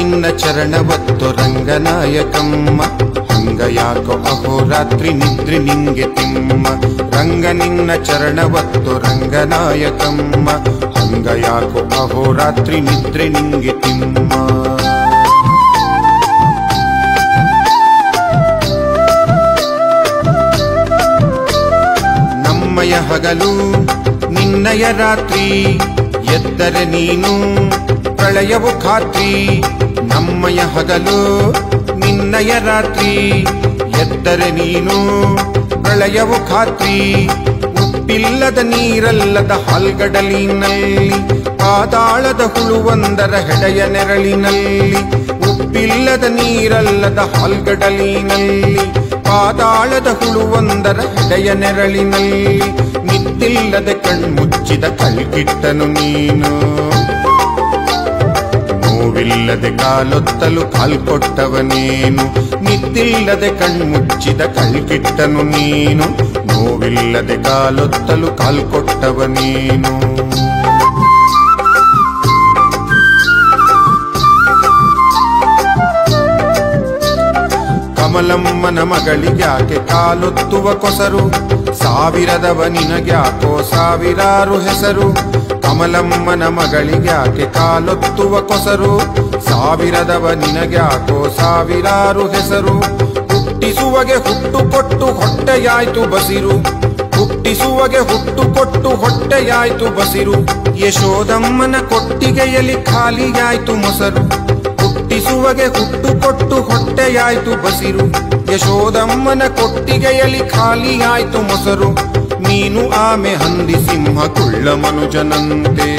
ನಿನ್ನ ಚರಣವತ್ತು ರಂಗನಾಯಕಮ್ಮ ಹಂಗ ಯಾಕೋ ಅಹೋರಾತ್ರಿ ನಿದ್ರೆ ನಿಂಗೆ ತಿಮ್ಮ ರಂಗ ನಿನ್ನ ಚರಣವತ್ತು ರಂಗನಾಯಕಮ್ಮ ಹಂಗ ಯಾಕೋ ಅಹೋರಾತ್ರಿ ನಿದ್ರೆ ನಿಂಗೆ ತಿಮ್ಮ ನಮ್ಮಯ ಹಗಲು ನಿನ್ನಯ ರಾತ್ರಿ ಎದ್ದರೆ ನೀನು ಪ್ರಳಯವು ಖಾತ್ರಿ ನಮ್ಮಯ ಹಗಲು ನಿನ್ನಯ ರಾತ್ರಿ ಎದ್ದರೆ ನೀನು ಪ್ರಳಯವು ಖಾತ್ರಿ ಉಪ್ಪಿಲ್ಲದ ನೀರಲ್ಲದ ಹಾಲ್ಗಡಲಿನಲ್ಲಿ ಪಾತಾಳದ ಹುಳುವೊಂದರ ಹೆಡೆಯ ನೆರಳಿನಲ್ಲಿ ಉಪ್ಪಿಲ್ಲದ ನೀರಲ್ಲದ ಹಾಲ್ಗಡಲಿನಲ್ಲಿ ಪಾತಾಳದ ಹುಳುವೊಂದರ ಹೆಡೆಯ ನೆರಳಿನಲ್ಲಿ ನಿದ್ದಿಲ್ಲದೆ ಕಣ್ಮುಚ್ಚಿದ ಕಲ್ಕಿಟ್ಟನು ನೀನು ನೋವಿಲ್ಲದೆ ಕಾಲೊತ್ತಲು ಕಾಲ್ಕೊಟ್ಟವನೇನು ನಿದ್ದಿಲ್ಲದೆ ಕಣ್ಮುಚ್ಚಿದ ಕಲ್ಕಿಟ್ಟನು ನೀನು ನೋವಿಲ್ಲದೆ ಕಾಲೊತ್ತಲು ಕಾಲ್ಕೊಟ್ಟವನೇನು ಕಮಲಮ್ಮನ ಮಗಳಿಗ್ಯಾಕೆ ಕಾಲೊತ್ತುವ ಕೊಸರು ಸಾವಿರದವ ನಿನಗ್ಯಾಕೋ ಸಾವಿರಾರು ಹೆಸರು ಕಮಲಮ್ಮನ ಮಗಳಿಗ್ಯಾಕೆ ಕಾಲೊತ್ತುವ ಕೊಸರು ಸಾವಿರದವ ನಿನಗ್ಯಾಕೋ ಸಾವಿರಾರು ಹೆಸರು ಹುಟ್ಟಿಸುವಗೆ ಹುಟ್ಟು ಕೊಟ್ಟು ಹೊಟ್ಟೆಯಾಯ್ತು ಬಸಿರು ಹುಟ್ಟಿಸುವಗೆ ಹುಟ್ಟು ಕೊಟ್ಟು ಹೊಟ್ಟೆಯಾಯ್ತು ಬಸಿರು ಯಶೋದಮ್ಮನ ಕೊಟ್ಟಿಗೆಯಲ್ಲಿ ಖಾಲಿಯಾಯ್ತು ಮೊಸರು ಹುಟ್ಟಿಸುವಗೆ ಹುಟ್ಟು ಕೊಟ್ಟು ಹೊಟ್ಟೆಯಾಯ್ತು ಬಸಿರು ಯಶೋದಮ್ಮನ ಕೊಟ್ಟಿಗೆಯಲ್ಲಿ ಖಾಲಿಯಾಯ್ತು ಮೊಸರು ನೀನು ಆಮೆ ಹಂದಿ ಸಿಂಹ ಕುಳ್ಳ ಮನುಜನಂತೆ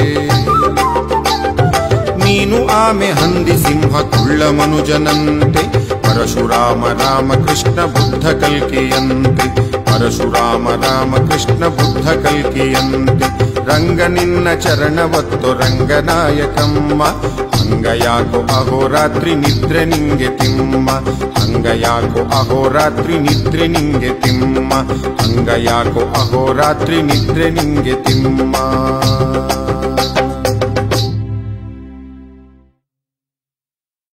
ನೀನು ಆಮೆ ಹಂದಿ ಸಿಂಹ ಕುಳ್ಳ ಮನುಜನಂತೆ ಪರಶುರಾಮ ರಾಮ ಕೃಷ್ಣ ಬುದ್ಧ ಕಲ್ಕಿಯಂತೆ ಪರಶುರಾಮ ರಾಮ ಕೃಷ್ಣ ಬುದ್ಧ ಕಲ್ಕಿಯಂತೆ ರಂಗ ನಿನ್ನ ಚರಣವತ್ತು ರಂಗನಾಯಕಮ್ಮ ಹಂಗ ಯಾಕೋ ಅಹೋರಾತ್ರಿ ನಿದ್ರೆ ನಿಂಗೆ ತಿಮ್ಮ ಹಂಗ ಯಾಕೋ ಅಹೋರಾತ್ರಿ ನಿದ್ರೆ ನಿಂಗೆ ತಿಮ್ಮ ಹಂಗ ಯಾಕೋ ಅಹೋರಾತ್ರಿ ನಿದ್ರೆ ನಿಂಗೆ ತಿಮ್ಮ